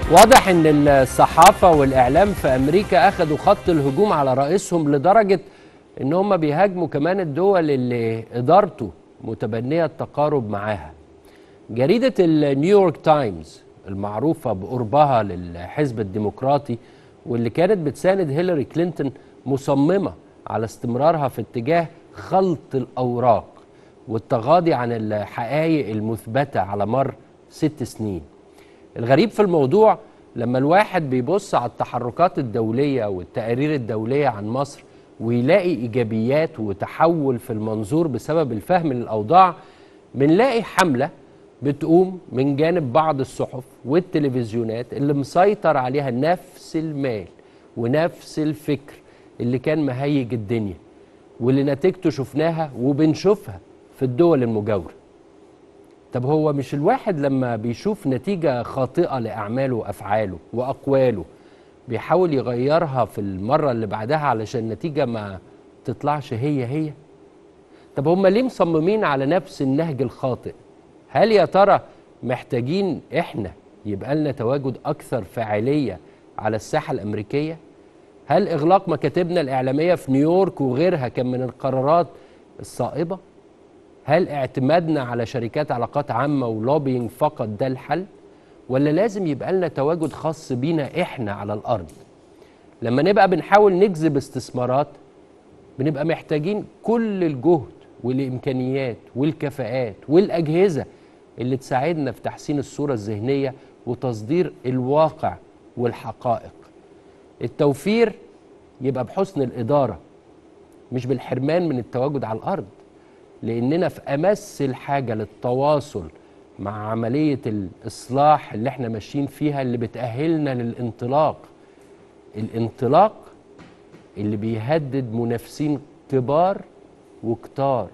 واضح ان الصحافه والاعلام في امريكا اخذوا خط الهجوم على رئيسهم لدرجه ان هم بيهاجموا كمان الدول اللي ادارته متبنيه التقارب معاها جريده النيويورك تايمز المعروفه بقربها للحزب الديمقراطي واللي كانت بتساند هيلاري كلينتون مصممه على استمرارها في اتجاه خلط الاوراق والتغاضي عن الحقائق المثبته على مر ست سنين الغريب في الموضوع لما الواحد بيبص على التحركات الدولية والتقارير الدولية عن مصر ويلاقي إيجابيات وتحول في المنظور بسبب الفهم للأوضاع بنلاقي حملة بتقوم من جانب بعض الصحف والتلفزيونات اللي مسيطر عليها نفس المال ونفس الفكر اللي كان مهيج الدنيا واللي نتيجته شفناها وبنشوفها في الدول المجاوره طب هو مش الواحد لما بيشوف نتيجة خاطئة لأعماله وأفعاله وأقواله بيحاول يغيرها في المرة اللي بعدها علشان النتيجة ما تطلعش هي هي طب هم ليه مصممين على نفس النهج الخاطئ هل يا ترى محتاجين احنا يبقى لنا تواجد أكثر فاعلية على الساحة الأمريكية هل إغلاق مكاتبنا الإعلامية في نيويورك وغيرها كان من القرارات الصائبة هل اعتمادنا على شركات علاقات عامة ولوبينج فقط ده الحل؟ ولا لازم يبقى لنا تواجد خاص بينا احنا على الأرض؟ لما نبقى بنحاول نجذب استثمارات بنبقى محتاجين كل الجهد والإمكانيات والكفاءات والأجهزة اللي تساعدنا في تحسين الصورة الذهنية وتصدير الواقع والحقائق. التوفير يبقى بحسن الإدارة مش بالحرمان من التواجد على الأرض. لاننا في امس الحاجه للتواصل مع عمليه الاصلاح اللي احنا ماشيين فيها اللي بتاهلنا للانطلاق الانطلاق اللي بيهدد منافسين كبار وكتار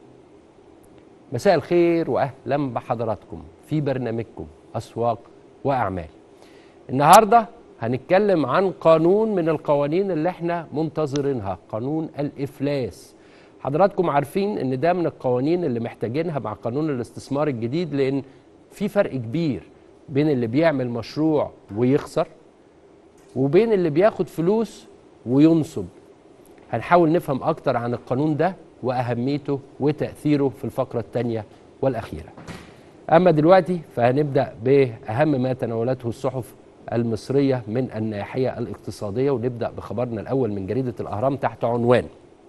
مساء الخير واهلا بحضراتكم في برنامجكم اسواق واعمال النهارده هنتكلم عن قانون من القوانين اللي احنا منتظرينها قانون الافلاس حضراتكم عارفين ان ده من القوانين اللي محتاجينها مع قانون الاستثمار الجديد لان في فرق كبير بين اللي بيعمل مشروع ويخسر وبين اللي بياخد فلوس وينصب هنحاول نفهم اكتر عن القانون ده واهميته وتاثيره في الفقره الثانيه والاخيره اما دلوقتي فهنبدا باهم ما تناولته الصحف المصريه من الناحيه الاقتصاديه ونبدا بخبرنا الاول من جريده الاهرام تحت عنوان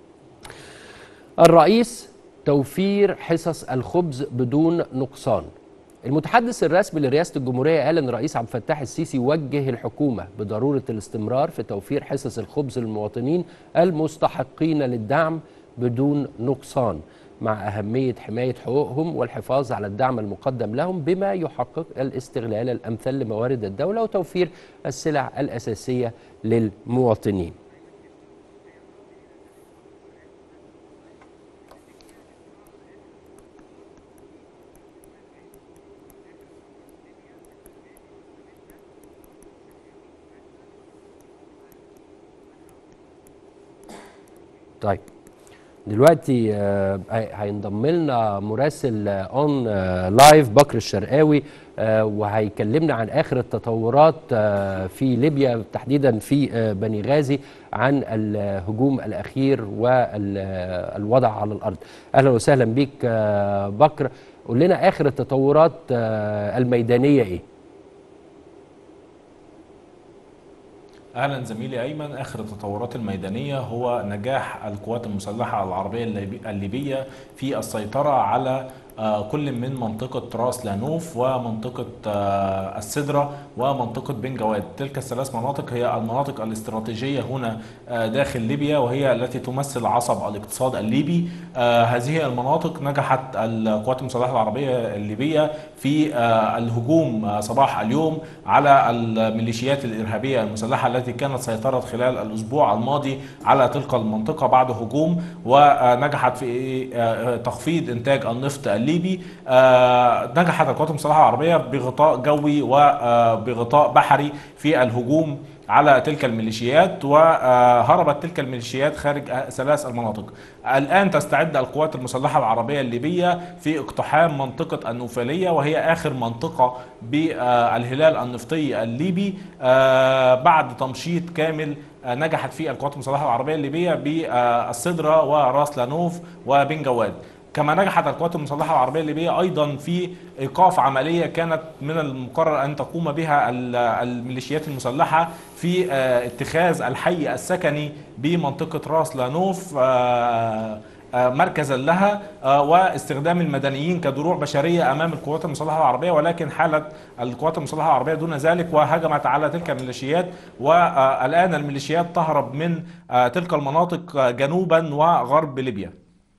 الرئيس توفير حصص الخبز بدون نقصان المتحدث الرسمي لرئاسة الجمهورية قال أن الرئيس عبد الفتاح السيسي وجه الحكومة بضرورة الاستمرار في توفير حصص الخبز للمواطنين المستحقين للدعم بدون نقصان مع أهمية حماية حقوقهم والحفاظ على الدعم المقدم لهم بما يحقق الاستغلال الأمثل لموارد الدولة وتوفير السلع الأساسية للمواطنين طيب دلوقتي آه هينضم لنا مراسل اون آه لايف بكر الشرقاوي آه وهيكلمنا عن اخر التطورات في ليبيا تحديدا في بني غازي عن الهجوم الاخير والوضع على الارض اهلا وسهلا بيك بكر قول لنا اخر التطورات الميدانيه ايه اهلا زميلي ايمن اخر التطورات الميدانيه هو نجاح القوات المسلحه العربيه الليبيه في السيطره على كل من منطقة راس لانوف ومنطقة السدرة ومنطقة بن جواد تلك الثلاث مناطق هي المناطق الاستراتيجية هنا داخل ليبيا وهي التي تمثل عصب الاقتصاد الليبي هذه المناطق نجحت القوات المسلحة العربية الليبية في الهجوم صباح اليوم على الميليشيات الإرهابية المسلحة التي كانت سيطرت خلال الأسبوع الماضي على تلك المنطقة بعد هجوم ونجحت في تخفيض إنتاج النفط الليبي الليبي آه نجحت القوات المسلحه العربيه بغطاء جوي وبغطاء بحري في الهجوم على تلك الميليشيات وهربت تلك الميليشيات خارج ثلاث المناطق الآن تستعد القوات المسلحة العربية الليبية في اقتحام منطقة النوفلية وهي آخر منطقة بالهلال النفطي الليبي بعد تمشيط كامل نجحت فيه القوات المسلحة العربية الليبية بالصدرة وراس لانوف وبن جواد كما نجحت القوات المسلحة العربية الليبية أيضا في إيقاف عملية كانت من المقرر أن تقوم بها الميليشيات المسلحة في اتخاذ الحي السكني بمنطقة راس لانوف مركزا لها واستخدام المدنيين كدروع بشريه امام القوات المسلحه العربيه ولكن حالت القوات المسلحه العربيه دون ذلك وهجمت على تلك الميليشيات والان الميليشيات تهرب من تلك المناطق جنوبا وغرب ليبيا.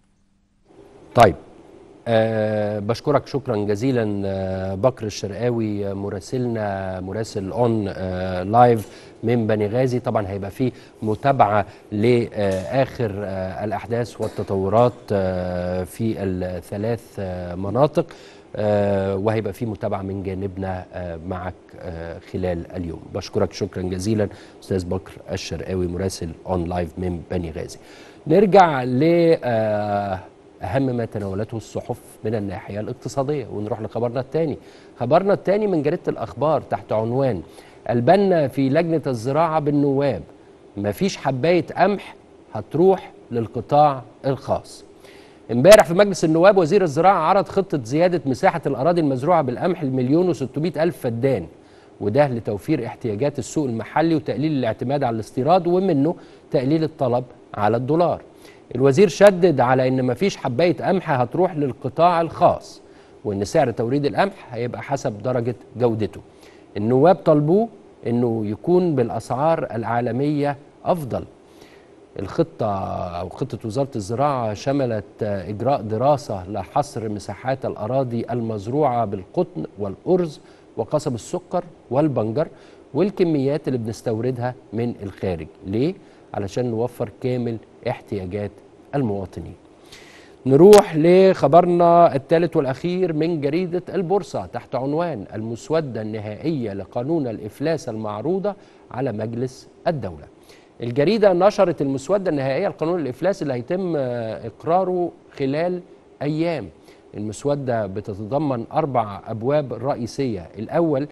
طيب أه بشكرك شكرا جزيلا أه بكر الشرقاوي مراسلنا مراسل اون أه لايف من بني غازي طبعا هيبقى فيه متابعه لاخر أه الاحداث والتطورات أه في الثلاث أه مناطق أه وهيبقى فيه متابعه من جانبنا أه معك أه خلال اليوم بشكرك شكرا جزيلا استاذ بكر الشرقاوي مراسل اون لايف من بني غازي نرجع ل أه أهم ما تناولته الصحف من الناحية الاقتصادية ونروح لخبرنا الثاني خبرنا الثاني من جريدة الأخبار تحت عنوان البنا في لجنة الزراعة بالنواب مفيش حباية قمح هتروح للقطاع الخاص امبارح في مجلس النواب وزير الزراعة عرض خطة زيادة مساحة الأراضي المزروعة بالقمح المليون وستمائة ألف فدان وده لتوفير احتياجات السوق المحلي وتقليل الاعتماد على الاستيراد ومنه تقليل الطلب على الدولار الوزير شدد على ان مفيش حبايه قمح هتروح للقطاع الخاص وان سعر توريد القمح هيبقى حسب درجه جودته النواب طلبوه انه يكون بالاسعار العالميه افضل الخطه او خطه وزاره الزراعه شملت اجراء دراسه لحصر مساحات الاراضي المزروعه بالقطن والارز وقصب السكر والبنجر والكميات اللي بنستوردها من الخارج ليه علشان نوفر كامل احتياجات المواطنين نروح لخبرنا الثالث والأخير من جريدة البورصة تحت عنوان المسودة النهائية لقانون الإفلاس المعروضة على مجلس الدولة الجريدة نشرت المسودة النهائية لقانون الإفلاس اللي هيتم إقراره خلال أيام المسودة بتتضمن أربع أبواب رئيسية الأول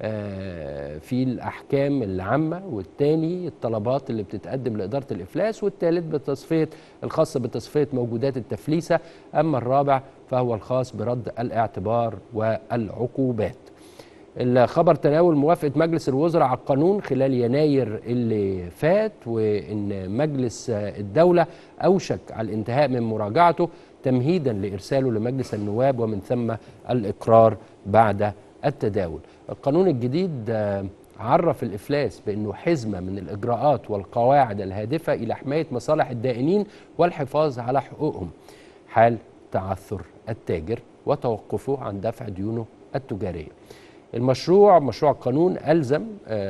في الأحكام العامة والثاني الطلبات اللي بتتقدم لإدارة الإفلاس والثالث بتصفية الخاصة بتصفية موجودات التفليسة أما الرابع فهو الخاص برد الاعتبار والعقوبات الخبر تناول موافقة مجلس الوزراء على القانون خلال يناير اللي فات وإن مجلس الدولة أوشك على الانتهاء من مراجعته تمهيدا لإرساله لمجلس النواب ومن ثم الإقرار بعد التداول القانون الجديد عرف الإفلاس بأنه حزمة من الإجراءات والقواعد الهادفة إلى حماية مصالح الدائنين والحفاظ على حقوقهم حال تعثر التاجر وتوقفه عن دفع ديونه التجارية المشروع مشروع القانون ألزم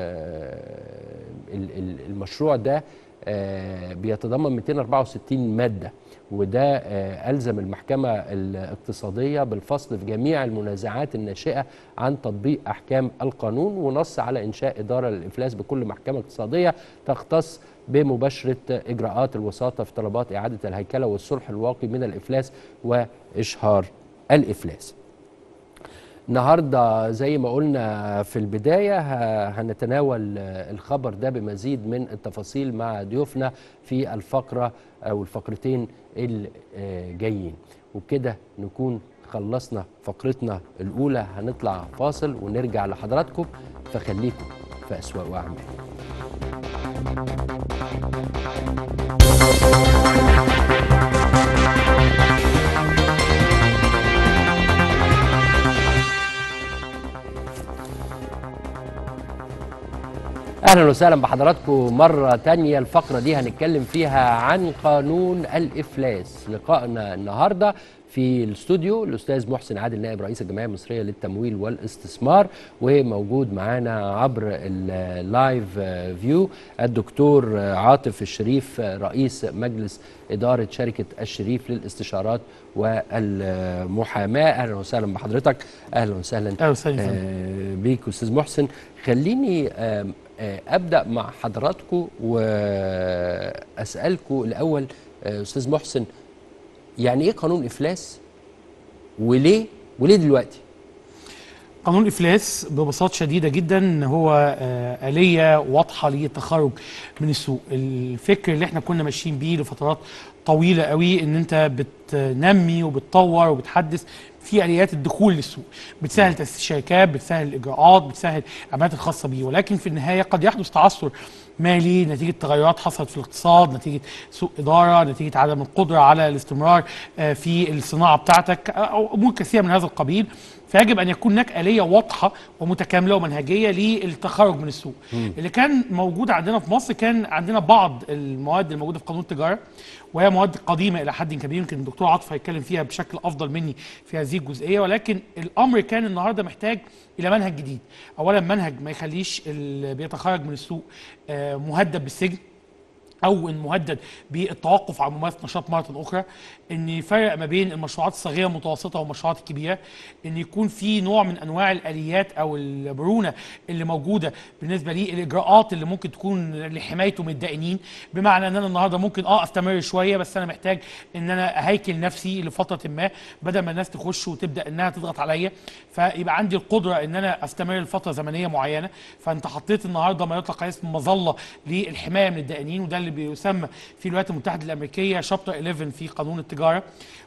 المشروع ده بيتضمن 264 مادة وده ألزم المحكمة الاقتصادية بالفصل في جميع المنازعات الناشئة عن تطبيق أحكام القانون ونص على إنشاء إدارة للإفلاس بكل محكمة اقتصادية تختص بمباشرة إجراءات الوساطة في طلبات إعادة الهيكلة والصلح الواقي من الإفلاس وإشهار الإفلاس النهارده زي ما قلنا في البدايه هنتناول الخبر ده بمزيد من التفاصيل مع ضيوفنا في الفقره او الفقرتين الجايين وبكده نكون خلصنا فقرتنا الاولى هنطلع فاصل ونرجع لحضراتكم فخليكم في اسواق واعمال اهلا وسهلا بحضراتكم مره تانية الفقره دي هنتكلم فيها عن قانون الافلاس لقائنا النهارده في الاستوديو الاستاذ محسن عادل نائب رئيس الجمعيه المصريه للتمويل والاستثمار وموجود معانا عبر اللايف فيو الدكتور عاطف الشريف رئيس مجلس اداره شركه الشريف للاستشارات والمحاماه اهلا وسهلا بحضرتك اهلا وسهلا اهلا وسهلا بيك استاذ محسن خليني آه، ابدا مع حضراتكم واسالكم الاول آه، استاذ محسن يعني ايه قانون افلاس وليه وليه دلوقتي قانون الافلاس ببساطه شديده جدا هو آه، اليه واضحه للتخرج من السوق الفكر اللي احنا كنا ماشيين بيه لفترات طويله قوي ان انت بتنمي وبتطور وبتحدث في اليات الدخول للسوق بتسهل تاسيس الشركات بتسهل الاجراءات بتسهل العمليات الخاصه بيه ولكن في النهايه قد يحدث تعثر مالي نتيجه تغيرات حصلت في الاقتصاد نتيجه سوء اداره نتيجه عدم القدره على الاستمرار آه، في الصناعه بتاعتك او امور كثيره من هذا القبيل فيجب ان يكون هناك اليه واضحه ومتكامله ومنهجيه للتخرج من السوق اللي كان موجود عندنا في مصر كان عندنا بعض المواد الموجوده في قانون التجاره وهي مواد قديمه الى حد كبير يمكن الدكتور عاطف هيتكلم فيها بشكل افضل مني في هذه الجزئيه ولكن الامر كان النهارده محتاج الى منهج جديد اولا منهج ما يخليش اللي بيتخرج من السوق آه، مهدد بالسجن او ان مهدد بالتوقف عن ممارسه نشاط مره اخرى ان يفرق ما بين المشروعات الصغيره المتوسطه والمشروعات الكبيره ان يكون في نوع من انواع الاليات او المرونه اللي موجوده بالنسبه للاجراءات اللي ممكن تكون لحمايته من الدائنين بمعنى ان انا النهارده ممكن اه استمر شويه بس انا محتاج ان انا اهيكل نفسي لفتره ما بدل ما الناس تخش وتبدا انها تضغط عليا فيبقى عندي القدره ان انا استمر لفتره زمنيه معينه فانت حطيت النهارده ما يطلق عليه اسم مظله للحمايه من الدائنين وده اللي بيسمى في الولايات المتحده الامريكيه شابتر 11 في قانون التجاره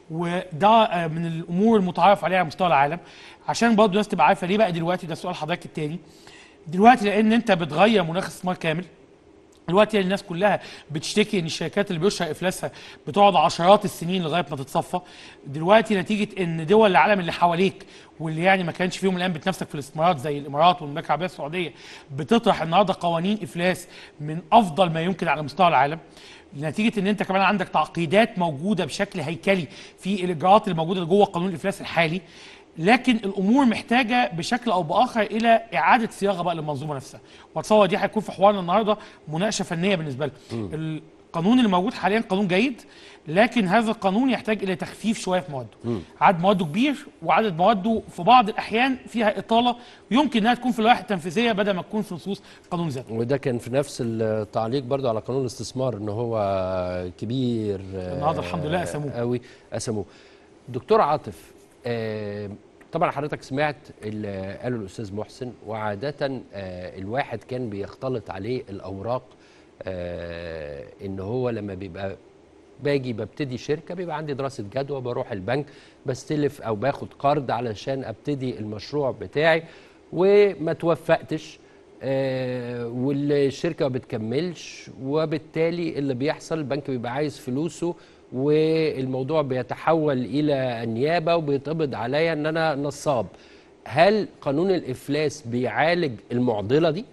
وده آه، من الامور المتعارف عليها على مستوى العالم عشان برضه الناس تبقى عارفه ليه بقى دلوقتي ده سؤال حضرتك التاني دلوقتي لان انت بتغير مناخ استثمار كامل دلوقتي الناس كلها بتشتكي ان الشركات اللي بيشهر افلاسها بتقعد عشرات السنين لغايه ما تتصفى دلوقتي نتيجه ان دول العالم اللي حواليك واللي يعني ما كانش فيهم الان بتنافسك في الاستثمارات زي الامارات والمملكه العربيه السعوديه بتطرح النهارده قوانين افلاس من افضل ما يمكن على مستوى العالم نتيجه ان انت كمان عندك تعقيدات موجوده بشكل هيكلي في الاجراءات اللي موجوده جوه قانون الافلاس الحالي لكن الامور محتاجه بشكل او باخر الى اعاده صياغه بقى للمنظومه نفسها واتصور دي هيكون في حوارنا النهارده مناقشه فنيه بالنسبه لنا القانون اللي موجود حاليا قانون جيد لكن هذا القانون يحتاج الى تخفيف شويه في مواده عدد مواده كبير وعدد مواده في بعض الاحيان فيها اطاله يمكن انها تكون في اللوائح التنفيذيه بدل ما تكون في نصوص قانون ذاته وده كان في نفس التعليق برضو على قانون الاستثمار ان هو كبير النهارده الحمد لله قسموه. قوي قسموه دكتور عاطف آه، طبعا حضرتك سمعت اللي قاله الاستاذ محسن وعاده آه، الواحد كان بيختلط عليه الاوراق آه، ان هو لما بيبقى باجي ببتدي شركه بيبقى عندي دراسه جدوى بروح البنك بستلف او باخد قرض علشان ابتدي المشروع بتاعي وما توفقتش آه، والشركه ما بتكملش وبالتالي اللي بيحصل البنك بيبقى عايز فلوسه والموضوع بيتحول الى النيابه وبيتقبض عليا ان انا نصاب هل قانون الافلاس بيعالج المعضله دي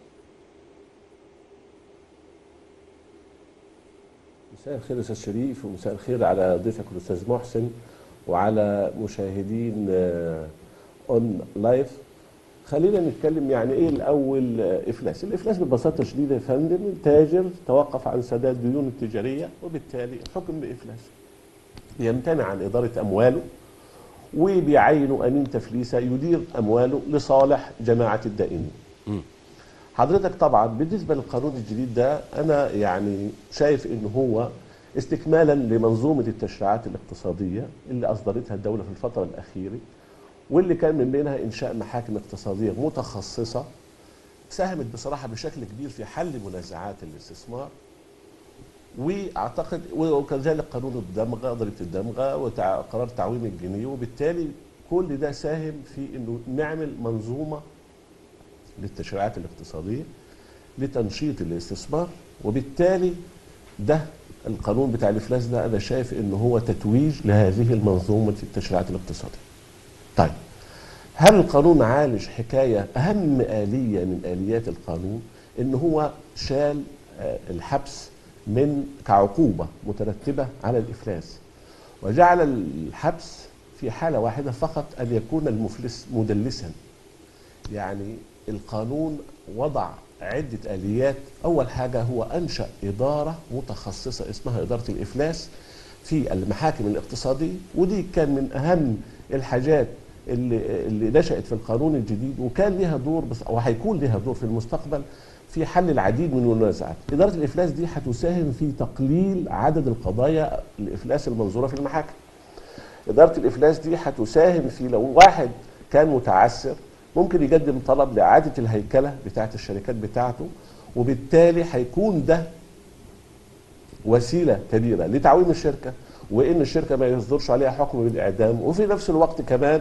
مساء الخير استاذ شريف ومساء الخير على ضيفك الاستاذ محسن وعلى مشاهدين اون لايف خلينا نتكلم يعني ايه الاول آه، افلاس الافلاس ببساطه شديده يا فندم تاجر توقف عن سداد ديونه التجاريه وبالتالي حكم بافلاس يمتنع عن اداره امواله وبيعين امين تفليسه يدير امواله لصالح جماعه الدائنين حضرتك طبعا بالنسبه للقانون الجديد ده انا يعني شايف ان هو استكمالا لمنظومه التشريعات الاقتصاديه اللي اصدرتها الدوله في الفتره الاخيره واللي كان من بينها انشاء محاكم اقتصاديه متخصصه ساهمت بصراحه بشكل كبير في حل منازعات الاستثمار واعتقد وكذلك قانون الدمغه ضريبه الدمغه وقرار تعويم الجنيه وبالتالي كل ده ساهم في انه نعمل منظومه للتشريعات الاقتصاديه لتنشيط الاستثمار وبالتالي ده القانون بتاع الافلاس ده انا شايف ان هو تتويج لهذه المنظومه التشريعات الاقتصاديه. طيب هل القانون عالج حكايه اهم اليه من اليات القانون ان هو شال آه، الحبس من كعقوبه مترتبه على الافلاس وجعل الحبس في حاله واحده فقط ان يكون المفلس مدلسا يعني القانون وضع عدة آليات أول حاجة هو أنشأ إدارة متخصصة اسمها إدارة الإفلاس في المحاكم الاقتصادية ودي كان من أهم الحاجات اللي, اللي نشأت في القانون الجديد وكان لها دور بس وهيكون لها دور في المستقبل في حل العديد من المنازعات اداره الافلاس دي هتساهم في تقليل عدد القضايا الافلاس المنظوره في المحاكم اداره الافلاس دي هتساهم في لو واحد كان متعسر ممكن يقدم طلب لاعاده الهيكله بتاعه الشركات بتاعته وبالتالي هيكون ده وسيله كبيره لتعويم الشركه وان الشركه ما يصدرش عليها حكم بالاعدام وفي نفس الوقت كمان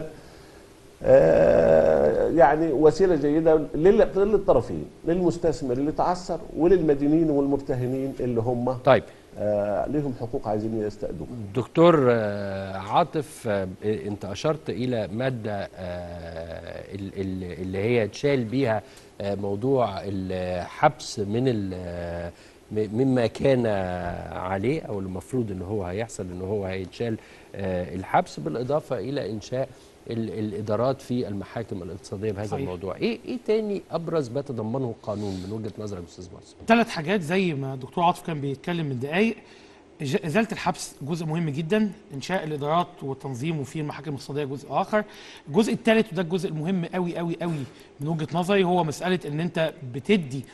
آه، يعني وسيله جيده لل- للطرفين للمستثمر اللي تعثر وللمدينين والمرتهنين اللي هم طيب آه، ليهم حقوق عايزين يستأدوها دكتور آه، عاطف آه، انت اشرت الى ماده آه، ال- ال- اللي هي تشال بيها آه، موضوع الحبس من ال- م- مما كان عليه او المفروض ان هو هيحصل ان هو هيتشال آه، الحبس بالاضافه الى انشاء ال- الادارات في المحاكم الاقتصاديه بهذا صحيح. الموضوع ايه ايه تاني ابرز ما تضمنه القانون من وجهه نظرك يا استاذ محسن ثلاث حاجات زي ما الدكتور عاطف كان بيتكلم من دقايق إج- ازاله الحبس جزء مهم جدا انشاء الادارات والتنظيم وفي المحاكم الاقتصاديه جزء اخر الجزء الثالث وده الجزء المهم قوي قوي قوي من وجهه نظري هو مساله ان انت بتدي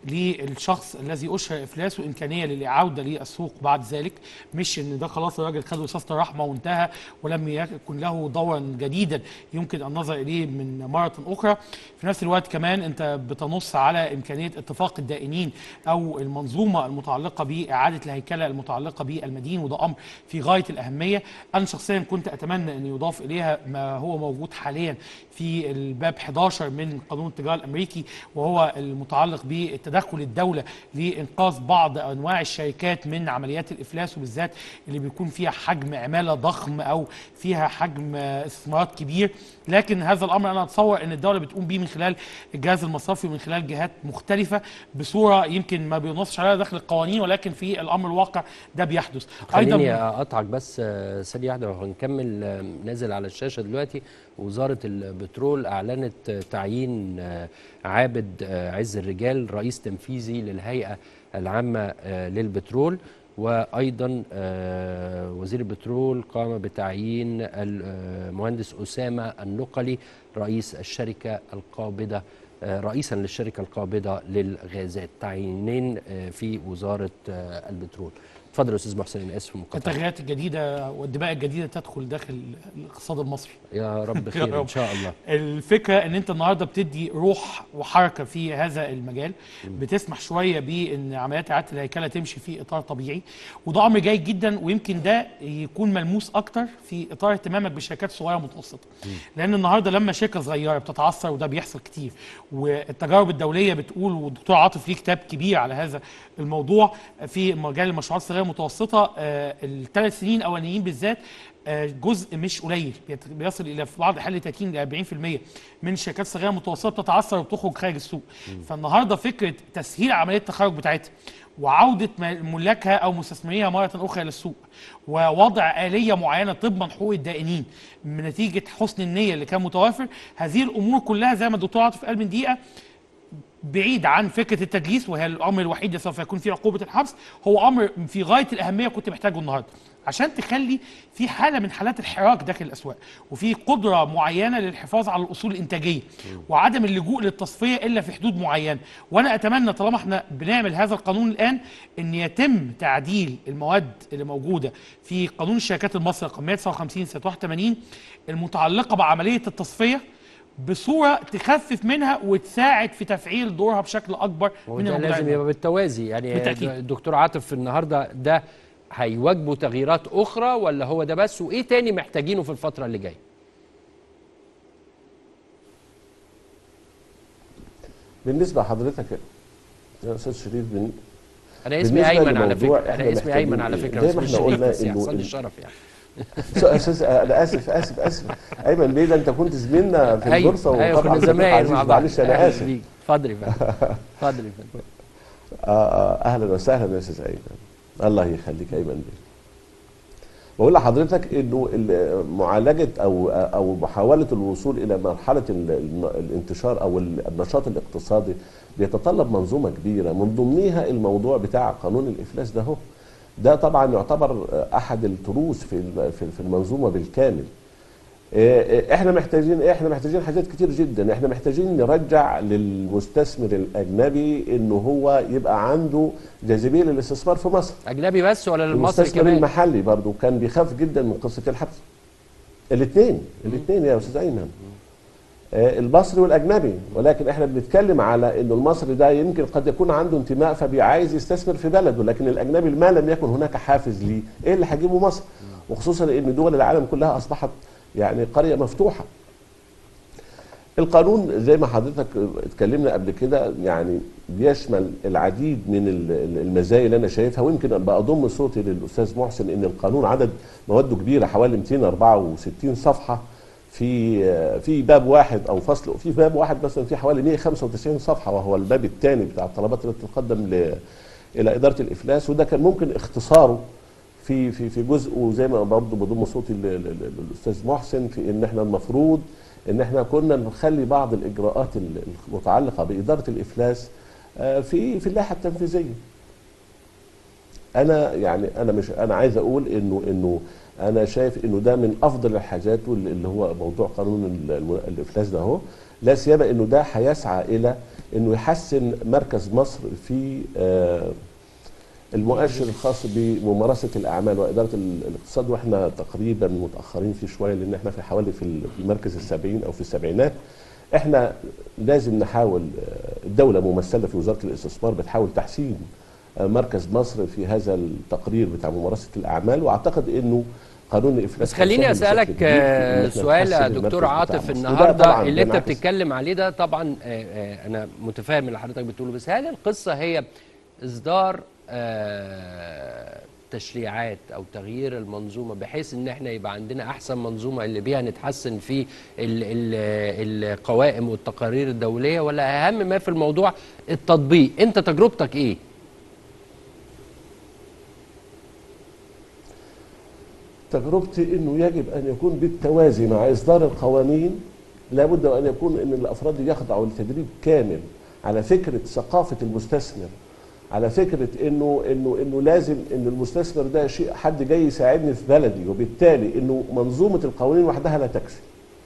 للشخص الذي اشهر افلاسه امكانيه للاعاده للسوق بعد ذلك مش ان ده خلاص الراجل خد رصاصه الرحمه وانتهى ولم يكن له دورا جديدا يمكن النظر اليه من مره اخرى في نفس الوقت كمان انت بتنص على امكانيه اتفاق الدائنين او المنظومه المتعلقه باعاده الهيكله المتعلقه بالمدين وده امر في غايه الاهميه انا شخصيا كنت اتمنى ان يضاف اليها ما هو موجود حاليا في الباب 11 من قانون التجاره الامريكي وهو المتعلق بتدخل الدوله لانقاذ بعض انواع الشركات من عمليات الافلاس وبالذات اللي بيكون فيها حجم عماله ضخم او فيها حجم استثمارات كبير لكن هذا الامر انا اتصور ان الدوله بتقوم بيه من خلال الجهاز المصرفي ومن خلال جهات مختلفه بصوره يمكن ما بينصش عليها داخل القوانين ولكن في الامر الواقع ده بيحدث خليني اقطعك بس آه، ثانيه واحده وهنكمل آه، نازل على الشاشه دلوقتي وزاره البترول اعلنت آه، تعيين آه، عابد آه، عز الرجال رئيس تنفيذي للهيئه العامه آه، للبترول وايضا آه، وزير البترول قام بتعيين المهندس اسامه النقلي رئيس الشركه القابضه آه، رئيسا للشركه القابضه للغازات تعيينين آه، في وزاره آه، البترول اتفضل يا استاذ محسن انا اسف في المقاطعه التغييرات الجديده والدماء الجديده تدخل داخل الاقتصاد المصري يا رب يا خير ان رب. شاء الله الفكره ان انت النهارده بتدي روح وحركه في هذا المجال بتسمح شويه بان عمليات اعاده الهيكله تمشي في اطار طبيعي وده امر جيد جدا ويمكن ده يكون ملموس اكتر في اطار اهتمامك بالشركات الصغيره والمتوسطه لان النهارده لما شركه صغيره بتتعثر وده بيحصل كتير والتجارب الدوليه بتقول والدكتور عاطف ليه كتاب كبير على هذا الموضوع في مجال المشروعات الصغيره المتوسطه الثلاث سنين الاولانيين بالذات آه، جزء مش قليل بيت- بيصل الى في بعض الحالات 30 ل 40% من الشركات الصغيره المتوسطه بتتعثر وبتخرج خارج السوق فالنهارده فكره تسهيل عمليه التخرج بتاعتها وعوده م- ملاكها او مستثمريها مره اخرى للسوق ووضع اليه معينه تضمن حقوق الدائنين من نتيجه حسن النيه اللي كان متوافر هذه الامور كلها زي ما الدكتور عاطف قال من دقيقه بعيد عن فكره التدليس وهي الامر الوحيد اللي سوف يكون فيه عقوبه الحبس هو امر في غايه الاهميه كنت محتاجه النهارده عشان تخلي في حاله من حالات الحراك داخل الاسواق وفي قدره معينه للحفاظ على الاصول الانتاجيه وعدم اللجوء للتصفيه الا في حدود معينه وانا اتمنى طالما احنا بنعمل هذا القانون الان ان يتم تعديل المواد اللي موجوده في قانون الشركات المصري رقم 159 سنه 81 المتعلقه بعمليه التصفيه بصوره تخفف منها وتساعد في تفعيل دورها بشكل اكبر من وده الموضوع لازم يبقى بالتوازي يعني بالتأكيد. الدكتور عاطف النهارده ده هيواجبوا تغييرات اخرى ولا هو ده بس وايه تاني محتاجينه في الفتره اللي جايه بالنسبه لحضرتك يا استاذ شريف بن... انا اسمي بالنسبة ايمن على لموضوع فكره إحنا انا اسمي ايمن على محتاجين فكره إيه؟ بس زي ما مش إحنا شريف قلنا بس إنه يحصل لي ال- الشرف يعني اساس انا اسف اسف اسف ايمن بيه ده انت كنت زميلنا في ايوه البورصه ايوه وطبعا كنا صديق زمايل عزيز، مع بعض معلش انا أهلاً اسف بيك. اتفضل يا فندم اتفضل يا فندم آه آه اهلا وسهلا يا استاذ ايمن الله يخليك ايمن بيه بقول لحضرتك انه ال- معالجه او او محاوله الوصول الى مرحله ال- الم- الانتشار او ال- النشاط الاقتصادي بيتطلب منظومه كبيره من ضمنها الموضوع بتاع قانون الافلاس ده هو ده طبعا يعتبر احد التروس في الم- في في المنظومه بالكامل آه، احنا محتاجين ايه احنا محتاجين حاجات كتير جدا احنا محتاجين نرجع للمستثمر الاجنبي انه هو يبقى عنده جاذبيه للاستثمار في مصر اجنبي بس ولا المصري المستثمر كمان المحلي برضه كان بيخاف جدا من قصه الحبس الاثنين الاثنين يا استاذ ايمن آه، المصري والاجنبي ولكن احنا بنتكلم على انه المصري ده يمكن قد يكون عنده انتماء فبيعايز يستثمر في بلده لكن الاجنبي ما لم يكن هناك حافز ليه ايه اللي هيجيبه مصر وخصوصا ان دول العالم كلها اصبحت يعني قريه مفتوحه القانون زي ما حضرتك اتكلمنا قبل كده يعني بيشمل العديد من ال- ال- المزايا اللي انا شايفها ويمكن بضم صوتي للاستاذ محسن ان القانون عدد مواده كبيره حوالي 264 صفحه في في باب واحد او فصل في باب واحد مثلا في حوالي 195 صفحه وهو الباب الثاني بتاع الطلبات اللي تقدم ل- الى اداره الافلاس وده كان ممكن اختصاره في في في جزء وزي ما برضه بضم صوتي ل- ل- ل- للاستاذ محسن في ان احنا المفروض ان احنا كنا نخلي بعض الاجراءات ال- المتعلقه باداره الافلاس آه، في في اللائحه التنفيذيه. انا يعني انا مش انا عايز اقول انه انه انا شايف انه ده من افضل الحاجات واللي اللي هو موضوع قانون ال- الم- الافلاس ده اهو لا سيما انه ده هيسعى الى انه يحسن مركز مصر في آه المؤشر الخاص بممارسه الاعمال واداره ال- الاقتصاد واحنا تقريبا متاخرين فيه شويه لان احنا في حوالي في ال- في المركز السبعين او في السبعينات احنا لازم نحاول آه، الدوله ممثله في وزاره الاستثمار بتحاول تحسين آه، مركز مصر في هذا التقرير بتاع ممارسه الاعمال واعتقد انه قانون الافلاس بس خليني هيساهم بشكل اسالك كبير في إن آه، إحنا سؤال نحسن يا المركز دكتور بتاع عاطف مصر. وده النهارده طبعاً اللي انت بينعكس بتتكلم عليه ده طبعا آه، آه، انا متفاهم اللي حضرتك بتقوله بس هل القصه هي اصدار آه، تشريعات او تغيير المنظومه بحيث ان احنا يبقى عندنا احسن منظومه اللي بيها نتحسن في ال- ال- القوائم والتقارير الدوليه ولا اهم ما في الموضوع التطبيق انت تجربتك ايه تجربتي انه يجب ان يكون بالتوازي مع اصدار القوانين لابد وان يكون ان الافراد يخضعوا لتدريب كامل على فكره ثقافه المستثمر على فكره انه انه انه لازم ان المستثمر ده شيء حد جاي يساعدني في بلدي وبالتالي انه منظومه القوانين وحدها لا تكفي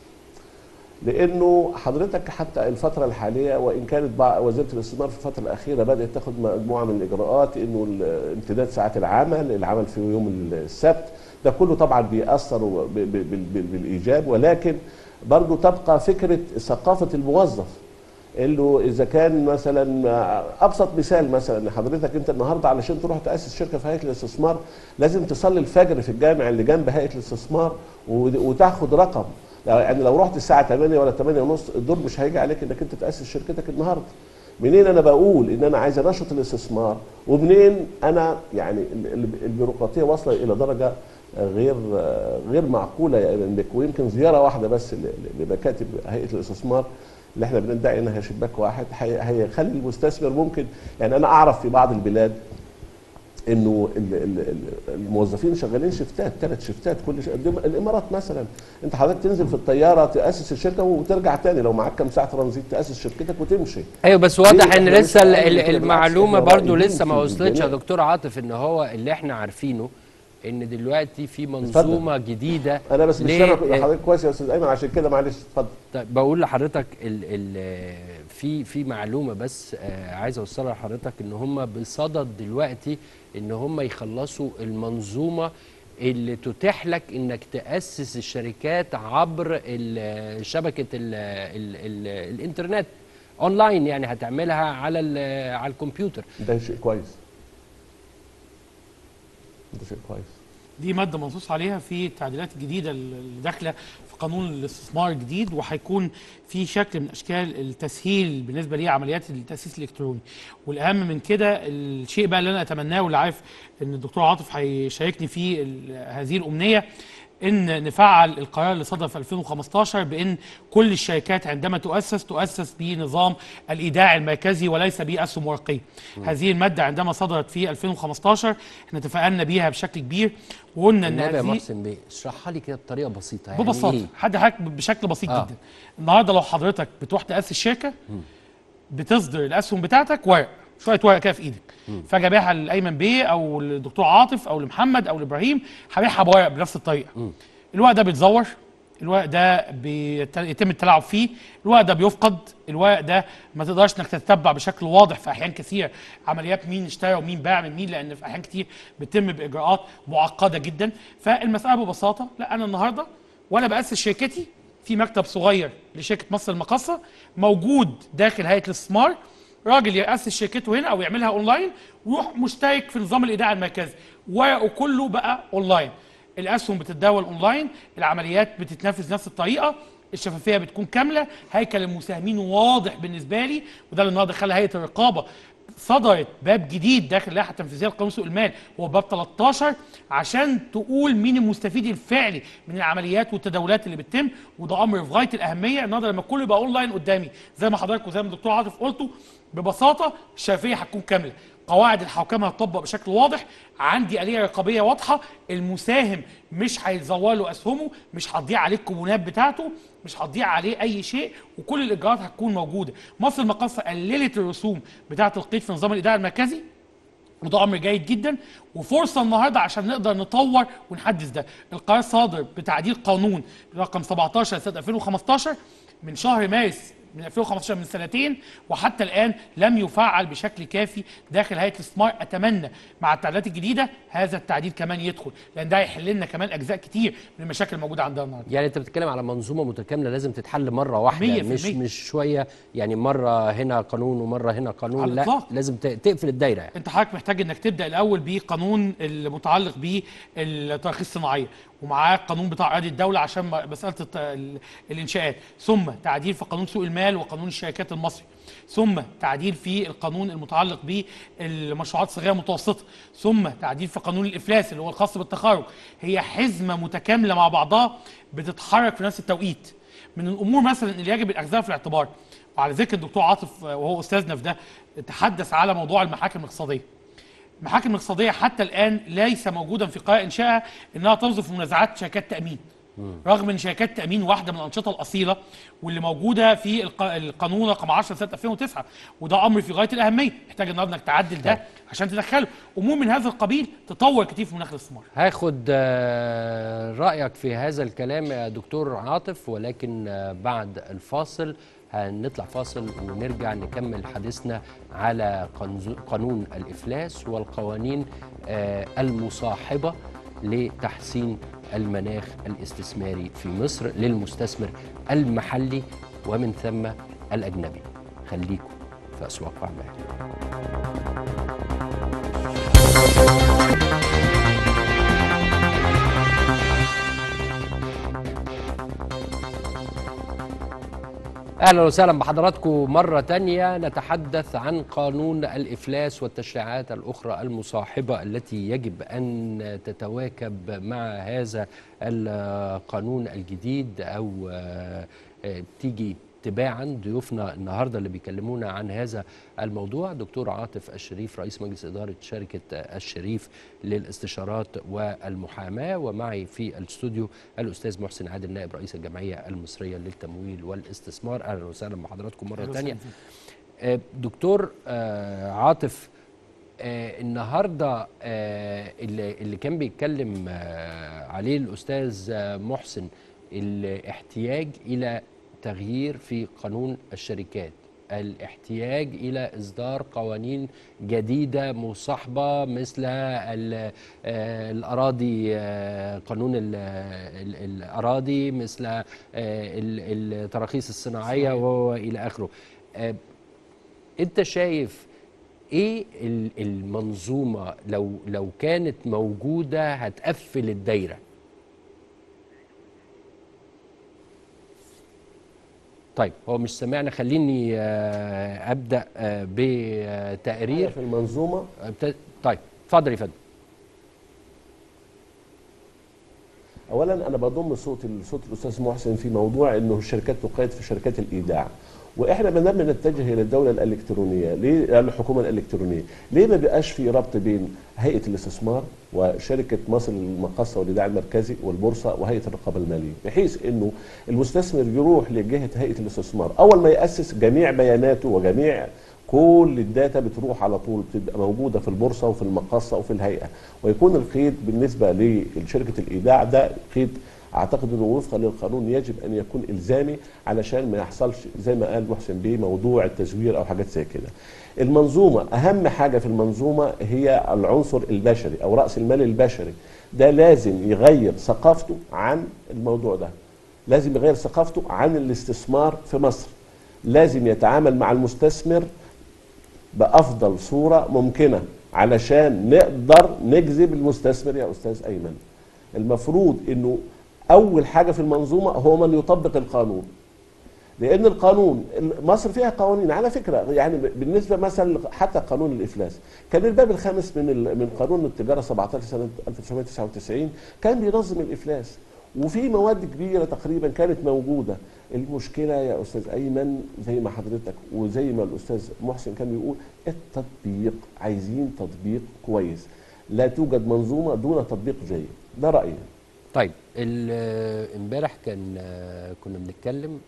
لانه حضرتك حتى الفتره الحاليه وان كانت بع- وزيره الاستثمار في الفتره الاخيره بدات تاخد مجموعه من الاجراءات انه ال- امتداد ساعات العمل العمل في يوم السبت ده كله طبعا بيأثر ب- ب- بال- بال- بالايجاب ولكن برضه تبقى فكره ثقافه الموظف انه اذا كان مثلا ابسط مثال مثلا حضرتك انت النهارده علشان تروح تاسس شركه في هيئه الاستثمار لازم تصلي الفجر في الجامع اللي جنب هيئه الاستثمار و- وتاخد رقم يعني لو رحت الساعه 8 ولا 8 ونص الدور مش هيجي عليك انك انت تاسس شركتك النهارده منين انا بقول ان انا عايز انشط الاستثمار ومنين انا يعني ال- ال- البيروقراطيه واصله الى درجه غير غير معقوله يعني ويمكن زياره واحده بس ل- ل- لمكاتب هيئه الاستثمار اللي احنا بندعي انها شباك واحد هي- هيخلي المستثمر ممكن يعني انا اعرف في بعض البلاد انه ال- ال- ال- الموظفين شغالين شفتات ثلاث شفتات كل ش... الإم- الامارات مثلا انت حضرتك تنزل في الطياره تاسس الشركه وترجع تاني لو معاك كام ساعه ترانزيت تاسس شركتك وتمشي ايوه بس واضح ليه؟ ان إحنا لسه مش ال- عايزين ال- كده، المعلومه بالعكس، إحنا برضو رائدين لسه ما في وصلتش يا البناء. دكتور عاطف ان هو اللي احنا عارفينه ان دلوقتي في منظومه جديده انا بس مش ليه- سامع حضرتك كويس يا استاذ ايمن عشان كده معلش اتفضل طيب بقول لحضرتك ال ال في في معلومه بس آه عايز اوصلها لحضرتك ان هم بصدد دلوقتي ان هم يخلصوا المنظومه اللي تتيح لك انك تاسس الشركات عبر ال- شبكه ال ال ال الانترنت اونلاين يعني هتعملها على ال- على الكمبيوتر ده شيء كويس ده شيء كويس دي ماده منصوص عليها في التعديلات الجديده اللي داخله في قانون الاستثمار الجديد وهيكون في شكل من اشكال التسهيل بالنسبه لعمليات التاسيس الالكتروني والاهم من كده الشيء بقى اللي انا اتمناه واللي عارف ان الدكتور عاطف هيشاركني فيه ال- هذه الامنيه ان نفعل القرار اللي صدر في 2015 بان كل الشركات عندما تؤسس تؤسس بنظام الايداع المركزي وليس باسهم ورقيه. هذه الماده عندما صدرت في 2015 احنا تفائلنا بيها بشكل كبير وقلنا ان النبي يا هذه محسن بيه اشرحها لي كده بطريقه بسيطه يعني ببساطه إيه؟ حد حضرتك بشكل بسيط آه. جدا النهارده لو حضرتك بتروح تاسس شركه بتصدر الاسهم بتاعتك ورق شويه ورق كده في ايدك فاجي ابيعها لايمن بيه او للدكتور عاطف او لمحمد او لابراهيم هبيعها بورق بنفس الطريقه الورق ده بيتزور الورق ده بيت- يتم التلاعب فيه الورق ده بيفقد الورق ده ما تقدرش انك تتبع بشكل واضح في احيان كثير عمليات مين اشترى ومين باع من مين لان في احيان كتير بتتم باجراءات معقده جدا فالمساله ببساطه لا انا النهارده وانا باسس شركتي في مكتب صغير لشركه مصر المقاصه موجود داخل هيئه الاستثمار راجل ياسس شركته هنا او يعملها اونلاين ويروح مشترك في نظام الايداع المركزي ورقه كله بقى اونلاين الاسهم بتتداول اونلاين العمليات بتتنفذ نفس الطريقه الشفافيه بتكون كامله هيكل المساهمين واضح بالنسبه لي وده اللي النهارده خلى هيئه الرقابه صدرت باب جديد داخل اللائحه التنفيذيه لقانون سوق المال هو باب 13 عشان تقول مين المستفيد الفعلي من العمليات والتداولات اللي بتتم وده امر في غايه الاهميه النهارده لما كله يبقى اونلاين قدامي زي ما حضرتك وزي ما الدكتور عاطف قلتوا ببساطه الشفافيه هتكون كامله قواعد الحوكمه هتطبق بشكل واضح عندي آلية رقابية واضحة المساهم مش هيتزور له أسهمه مش هتضيع عليه الكوبونات بتاعته مش هتضيع عليه أي شيء وكل الإجراءات هتكون موجودة مصر المقاصة قللت الرسوم بتاعة القيد في نظام الإدارة المركزي وده امر جيد جدا وفرصه النهارده عشان نقدر نطور ونحدث ده القرار صادر بتعديل قانون رقم 17 سنه 2015 من شهر مارس من 2015 من سنتين وحتى الان لم يفعل بشكل كافي داخل هيئه الاستثمار اتمنى مع التعديلات الجديده هذا التعديل كمان يدخل لان ده هيحل لنا كمان اجزاء كتير من المشاكل الموجوده عندنا النهارده يعني انت بتتكلم على منظومه متكامله لازم تتحل مره واحده مية في مش المية. مش شويه يعني مره هنا قانون ومره هنا قانون على لا الإطلاق. لازم ت- تقفل الدايره يعني. انت حضرتك محتاج انك تبدا الاول بقانون المتعلق بالتراخيص الصناعيه ومعاه القانون بتاع اراضي الدوله عشان م- مساله الت- ال- الانشاءات ثم تعديل في قانون سوق المال وقانون الشركات المصري ثم تعديل في القانون المتعلق بالمشروعات الصغيره المتوسطه ثم تعديل في قانون الافلاس اللي هو الخاص بالتخارج هي حزمه متكامله مع بعضها بتتحرك في نفس التوقيت من الامور مثلا اللي يجب الاخذها في الاعتبار وعلى ذكر الدكتور عاطف آه، وهو استاذنا في ده تحدث على موضوع المحاكم الاقتصاديه المحاكم الاقتصاديه حتى الان ليس موجودا في قرار انشائها انها تنظر في منازعات شركات تامين رغم ان شركات تامين واحده من الانشطه الاصيله واللي موجوده في الق- القانون رقم 10 سنه 2009 وده امر في غايه الاهميه محتاج النهارده انك تعدل ده عشان تدخله امور من هذا القبيل تطور كتير في مناخ الاستثمار هاخد آه، رأيك في هذا الكلام يا دكتور عاطف ولكن آه، بعد الفاصل هنطلع فاصل ونرجع نكمل حديثنا على قنز- قانون الإفلاس والقوانين آه، المصاحبة لتحسين المناخ الاستثماري في مصر للمستثمر المحلي ومن ثم الأجنبي خليكم في أسواق أعمال اهلا وسهلا بحضراتكم مره تانية نتحدث عن قانون الافلاس والتشريعات الاخرى المصاحبه التي يجب ان تتواكب مع هذا القانون الجديد او آه، آه، تيجي تباعا ضيوفنا النهارده اللي بيكلمونا عن هذا الموضوع دكتور عاطف الشريف رئيس مجلس اداره شركه الشريف للاستشارات والمحاماه ومعي في الاستوديو الاستاذ محسن عادل نائب رئيس الجمعيه المصريه للتمويل والاستثمار اهلا وسهلا بحضراتكم مره أهلا ثانيه وسهلا آه، دكتور آه، عاطف آه، النهارده آه، اللي اللي كان بيتكلم آه، عليه الاستاذ آه، محسن الاحتياج الى تغيير في قانون الشركات الاحتياج الى اصدار قوانين جديده مصاحبه مثل ال- آه، الاراضي آه، قانون ال- ال- الاراضي مثل آه، ال- التراخيص الصناعيه والى اخره آه، انت شايف ايه ال- المنظومه لو لو كانت موجوده هتقفل الدايره طيب هو مش سامعنا خليني آه، ابدا آه، بتقرير في المنظومه ابت- طيب اتفضل يا فندم اولا انا بضم صوت صوت الاستاذ محسن في موضوع انه الشركات تقيد في شركات الايداع واحنا ما دام نتجه الى الدوله الالكترونيه ليه إلى الحكومه الالكترونيه ليه ما بيبقاش في ربط بين هيئه الاستثمار وشركه مصر للمقاصه والايداع المركزي والبورصه وهيئه الرقابه الماليه بحيث انه المستثمر يروح لجهه هيئه الاستثمار اول ما ياسس جميع بياناته وجميع كل الداتا بتروح على طول بتبقى موجوده في البورصه وفي المقاصه وفي الهيئه ويكون القيد بالنسبه لشركه الايداع ده قيد اعتقد انه وفقا للقانون يجب ان يكون الزامي علشان ما يحصلش زي ما قال محسن بيه موضوع التزوير او حاجات زي كده المنظومه اهم حاجه في المنظومه هي العنصر البشري او راس المال البشري ده لازم يغير ثقافته عن الموضوع ده لازم يغير ثقافته عن الاستثمار في مصر لازم يتعامل مع المستثمر بافضل صوره ممكنه علشان نقدر نجذب المستثمر يا استاذ ايمن المفروض انه اول حاجه في المنظومه هو من يطبق القانون لان القانون مصر فيها قوانين على فكره يعني بالنسبه مثلا حتى قانون الافلاس كان الباب الخامس من ال- من قانون التجاره 17 سنه 1999 كان بينظم الافلاس وفي مواد كبيره تقريبا كانت موجوده المشكله يا استاذ ايمن زي ما حضرتك وزي ما الاستاذ محسن كان بيقول التطبيق عايزين تطبيق كويس لا توجد منظومه دون تطبيق جيد ده رايي طيب ال- امبارح كان آه، كنا بنتكلم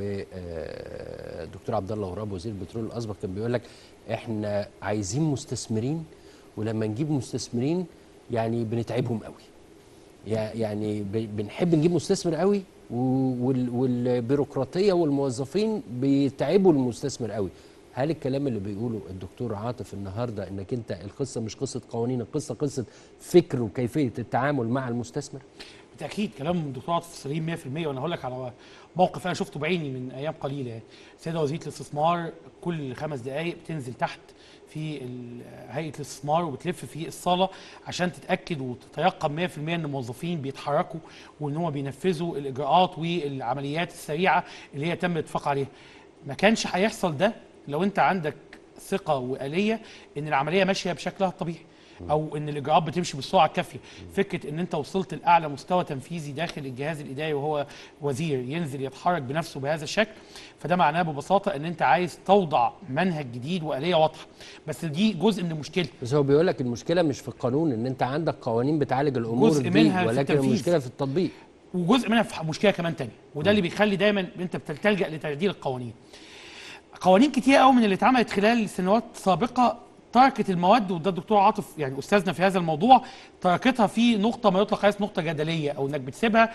ودكتور عبد الله غراب وزير البترول الاسبق كان بيقول لك احنا عايزين مستثمرين ولما نجيب مستثمرين يعني بنتعبهم قوي يع- يعني ب- بنحب نجيب مستثمر قوي و- وال- والبيروقراطيه والموظفين بيتعبوا المستثمر قوي هل الكلام اللي بيقوله الدكتور عاطف النهارده انك انت القصه مش قصه قوانين القصه قصه فكر وكيفيه التعامل مع المستثمر بالتاكيد كلام الدكتور عاطف سليم 100% وانا هقول لك على موقف انا شفته بعيني من ايام قليله يعني السيده وزيره الاستثمار كل خمس دقائق بتنزل تحت في ال- هيئه الاستثمار وبتلف في الصاله عشان تتاكد وتتيقن 100% ان الموظفين بيتحركوا وان هم بينفذوا الاجراءات والعمليات السريعه اللي هي تم الاتفاق عليها ما كانش هيحصل ده لو انت عندك ثقه واليه ان العمليه ماشيه بشكلها الطبيعي او ان الاجراءات بتمشي بالسرعه الكافيه فكره ان انت وصلت لاعلى مستوى تنفيذي داخل الجهاز الاداري وهو وزير ينزل يتحرك بنفسه بهذا الشكل فده معناه ببساطه ان انت عايز توضع منهج جديد واليه واضحه بس دي جزء من المشكله بس هو بيقول لك المشكله مش في القانون ان انت عندك قوانين بتعالج الامور جزء دي منها في ولكن التنفيذ. المشكله في التطبيق وجزء منها في مشكله كمان تانية وده اللي بيخلي دايما انت بتلجا لتعديل القوانين قوانين كتير قوي من اللي اتعملت خلال سنوات سابقه تركت المواد وده الدكتور عاطف يعني استاذنا في هذا الموضوع تركتها في نقطه ما يطلق عليها نقطه جدليه او انك بتسيبها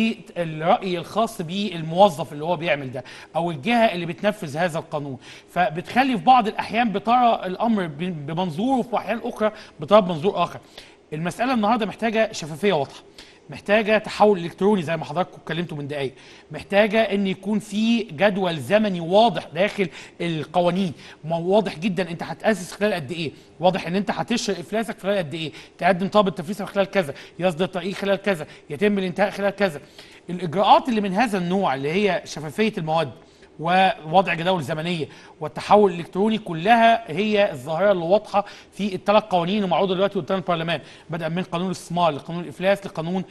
للراي الخاص بالموظف اللي هو بيعمل ده او الجهه اللي بتنفذ هذا القانون فبتخلي في بعض الاحيان بترى الامر ب- بمنظور وفي احيان اخرى بترى بمنظور اخر المساله النهارده محتاجه شفافيه واضحه محتاجه تحول الكتروني زي ما حضراتكم اتكلمتوا من دقايق محتاجه ان يكون في جدول زمني واضح داخل القوانين ما هو واضح جدا انت هتاسس خلال قد ايه واضح ان انت هتشهر افلاسك خلال قد ايه تقدم طلب التفليس خلال كذا يصدر تقرير خلال كذا يتم الانتهاء خلال كذا الاجراءات اللي من هذا النوع اللي هي شفافيه المواد ووضع جداول زمنيه والتحول الالكتروني كلها هي الظاهره اللي واضحه في الثلاث قوانين المعروضه دلوقتي قدام البرلمان بدءا من قانون الاستثمار لقانون الافلاس لقانون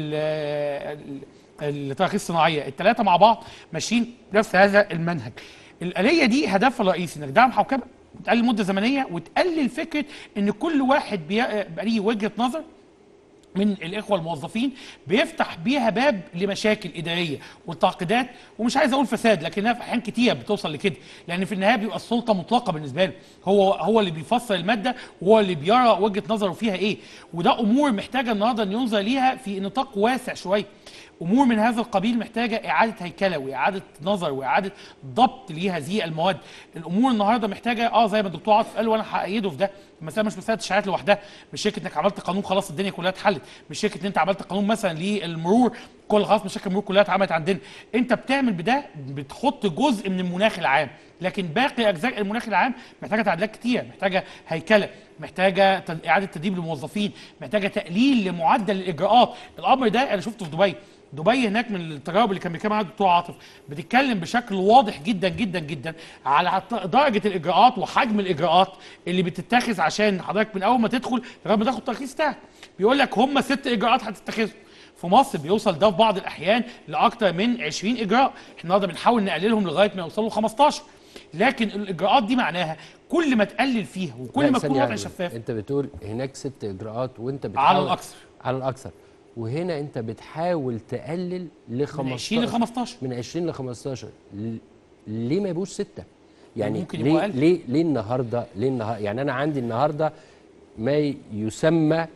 ال- ال- التراخيص الصناعيه الثلاثه مع بعض ماشيين بنفس هذا المنهج الاليه دي هدفها الرئيسي انك دعم حوكمه وتقلل مده زمنيه وتقلل فكره ان كل واحد بي- بقى ليه وجهه نظر من الاخوه الموظفين بيفتح بيها باب لمشاكل اداريه والتعقيدات ومش عايز اقول فساد لكنها في احيان كتير بتوصل لكده لان في النهايه بيبقى السلطه مطلقه بالنسبه له هو هو اللي بيفسر الماده وهو اللي بيرى وجهه نظره فيها ايه وده امور محتاجه النهارده ان ينظر ليها في نطاق واسع شويه امور من هذا القبيل محتاجه اعاده هيكله واعاده نظر واعاده ضبط لهذه المواد الامور النهارده محتاجه اه زي ما الدكتور عاطف قال وانا هايده في ده المساله مش مساله تشريعات لوحدها مش شركه انك عملت قانون خلاص الدنيا كلها اتحلت مش شركه ان انت عملت قانون مثلا للمرور كل خلاص مشاكل المرور كلها اتعملت عندنا انت بتعمل بده بتحط جزء من المناخ العام لكن باقي اجزاء المناخ العام محتاجه تعديلات كتير محتاجه هيكله محتاجه تد- اعاده تدريب للموظفين محتاجه تقليل لمعدل الاجراءات الامر ده انا شفته في دبي دبي هناك من التجارب اللي كان بيتكلم عنها الدكتور عاطف بتتكلم بشكل واضح جدا جدا جدا على ط- درجه الاجراءات وحجم الاجراءات اللي بتتخذ عشان حضرتك من اول ما تدخل لغايه ما تاخد الترخيص بتاعك بيقول لك هم ست اجراءات هتتخذهم في مصر بيوصل ده في بعض الاحيان لاكثر من 20 اجراء احنا النهارده بنحاول نقللهم لغايه ما يوصلوا 15 لكن الاجراءات دي معناها كل ما تقلل فيها وكل لا، ما ثانية يكون وضع واحدة. شفاف انت بتقول هناك ست اجراءات وانت بتحاول على الاكثر على الاكثر وهنا انت بتحاول تقلل ل 15 من 20 ل 15 من 20 ل 15 ل- ليه ما يبقوش ستة؟ يعني ممكن يبقوا ليه أقل. ليه ليه النهارده ليه النهارده يعني انا عندي النهارده ما يسمى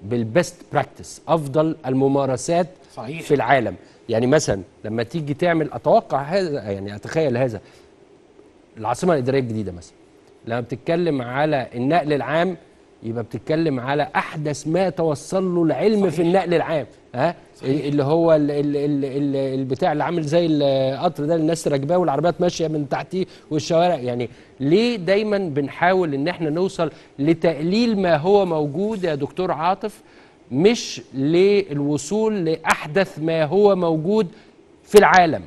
بالبست براكتس افضل الممارسات صحيح. في العالم يعني مثلا لما تيجي تعمل اتوقع هذا يعني اتخيل هذا العاصمه الاداريه الجديده مثلا لما بتتكلم على النقل العام يبقى بتتكلم على احدث ما توصل له العلم في النقل العام ها اللي هو ال ال ال ال البتاع اللي عامل زي القطر ده اللي الناس راكباه والعربيات ماشيه من تحتيه والشوارع يعني ليه دايما بنحاول ان احنا نوصل لتقليل ما هو موجود يا دكتور عاطف مش للوصول لاحدث ما هو موجود في العالم